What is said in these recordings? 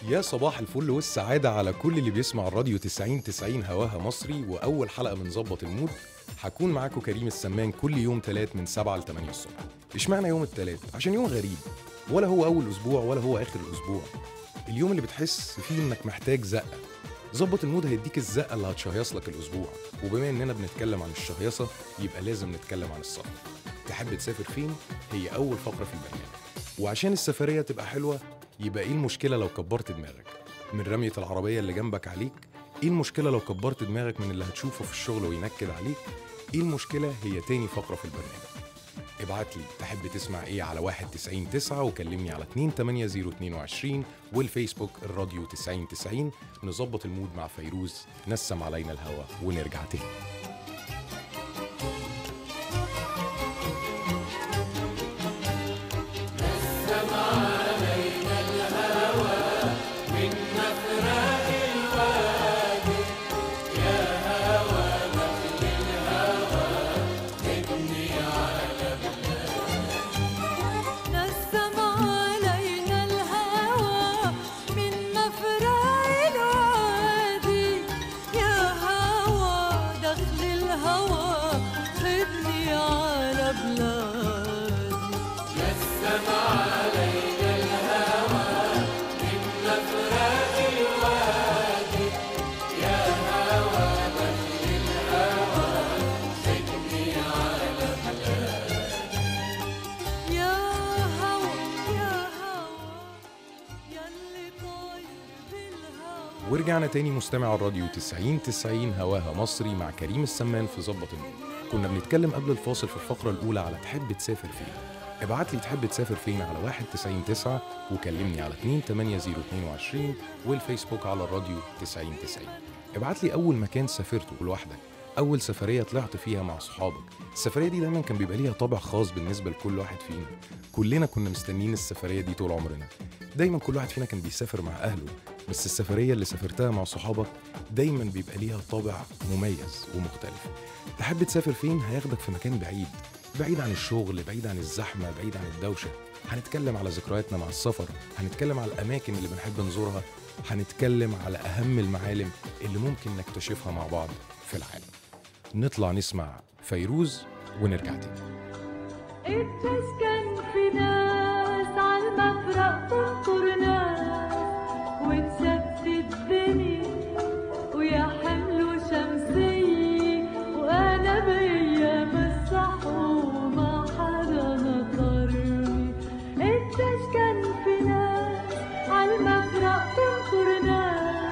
يا صباح الفل والسعادة على كل اللي بيسمع الراديو 90 90 هواها مصري وأول حلقة من ظبط المود هكون معاكم كريم السمان كل يوم تلات من 7 ل 8 الصبح اشمعنى يوم التلات؟ عشان يوم غريب ولا هو أول أسبوع ولا هو آخر الأسبوع اليوم اللي بتحس فيه إنك محتاج زقة ظبط المود هيديك الزقة اللي هتشهيص لك الأسبوع وبما إننا بنتكلم عن الشهيصة يبقى لازم نتكلم عن السفر تحب تسافر فين؟ هي أول فقرة في البرنامج وعشان السفرية تبقى حلوة يبقى ايه المشكلة لو كبرت دماغك؟ من رمية العربية اللي جنبك عليك؟ ايه المشكلة لو كبرت دماغك من اللي هتشوفه في الشغل وينكد عليك؟ ايه المشكلة هي تاني فقرة في البرنامج ابعت لي تحب تسمع ايه على 1 9 وكلمني على 2 8 0 22 والفيسبوك الراديو 90 90 نظبط المود مع فيروز نسم علينا الهوا ونرجع تاني نسم علينا الهوى من مفرق الوادي يا هوى دخل الهوى خدني على بلادي يا هوى يا هوى يلي طاير بالهوى ورجعنا تاني مستمع الراديو 90 90 هواها مصري مع كريم السمان في ظبط المود كنا بنتكلم قبل الفاصل في الفقرة الأولى على تحب تسافر فين ابعت لي تحب تسافر فين على 1 90 9 وكلمني على 2 8 0 22 والفيسبوك على الراديو 90 90 ابعت لي أول مكان سافرته لوحدك أول سفرية طلعت فيها مع صحابك السفرية دي دايما كان بيبقى ليها طابع خاص بالنسبة لكل واحد فينا كلنا كنا مستنيين السفرية دي طول عمرنا دايما كل واحد فينا كان بيسافر مع أهله بس السفرية اللي سافرتها مع صحابك دايما بيبقى ليها طابع مميز ومختلف تحب تسافر فين هياخدك في مكان بعيد بعيد عن الشغل بعيد عن الزحمة بعيد عن الدوشة هنتكلم على ذكرياتنا مع السفر هنتكلم على الأماكن اللي بنحب نزورها هنتكلم على أهم المعالم اللي ممكن نكتشفها مع بعض في العالم نطلع نسمع فيروز ونرجع تاني اتسكن في ناس عالمفرق تنطر ناس وتسدد بني ويا حمل شمسية وانا بايام الصحو ما حدا نطرني اتسكن في ناس عالمفرق تنطر ناس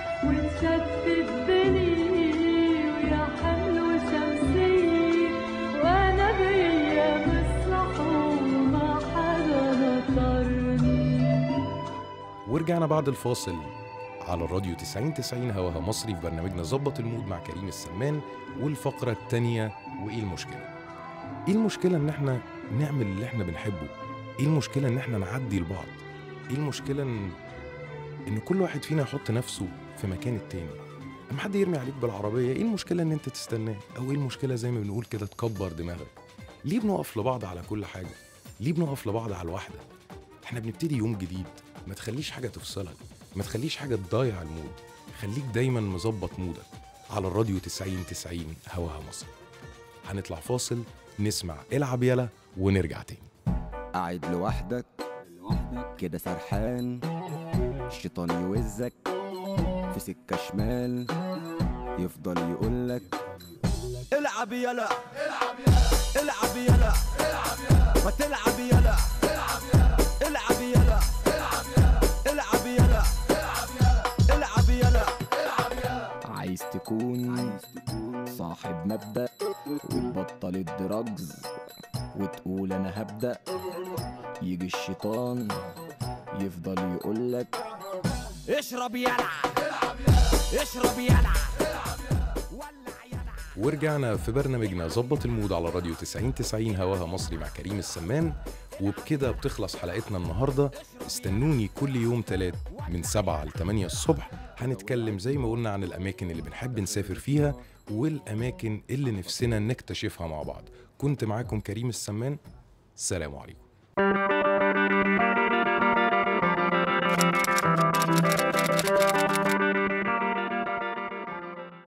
وتشتت بني ويا حمل شمسية وانا بايام الصحو ما حدا نطرني ورجعنا بعد الفاصل على الراديو 90 90 هواها مصري في برنامجنا ظبط المود مع كريم السمان والفقرة التانية وإيه المشكلة؟ إيه المشكلة إن إحنا نعمل اللي إحنا بنحبه؟ إيه المشكلة إن إحنا نعدي لبعض؟ إيه المشكلة إن إن كل واحد فينا يحط نفسه في مكان التاني؟ لما حد يرمي عليك بالعربية إيه المشكلة إن أنت تستناه؟ أو إيه المشكلة زي ما بنقول كده تكبر دماغك؟ ليه بنقف لبعض على كل حاجة؟ ليه بنقف لبعض على الواحدة؟ إحنا بنبتدي يوم جديد ما تخليش حاجة تفصلك ما تخليش حاجة تضيع المود خليك دايما مظبط مودك على الراديو 90 90 هواها مصر هنطلع فاصل نسمع العب يلا ونرجع تاني قاعد لوحدك كده سرحان الشيطان يوزك في سكة شمال يفضل يقولك العب يلا العب يلا ما تلعب يلا العب يلا العب يلا العب يلا عايز تكون صاحب مبدأ وتبطل الدراجز وتقول انا هبدأ يجي الشيطان يفضل يقولك اشرب يلا اشرب يلا ولع يلا ورجعنا في برنامجنا ظبط المود على الراديو 90 90 هواها مصري مع كريم السمان وبكده بتخلص حلقتنا النهارده استنوني كل يوم تلات من 7 ل 8 الصبح هنتكلم زي ما قلنا عن الاماكن اللي بنحب نسافر فيها والاماكن اللي نفسنا نكتشفها مع بعض كنت معاكم كريم السمان سلام عليكم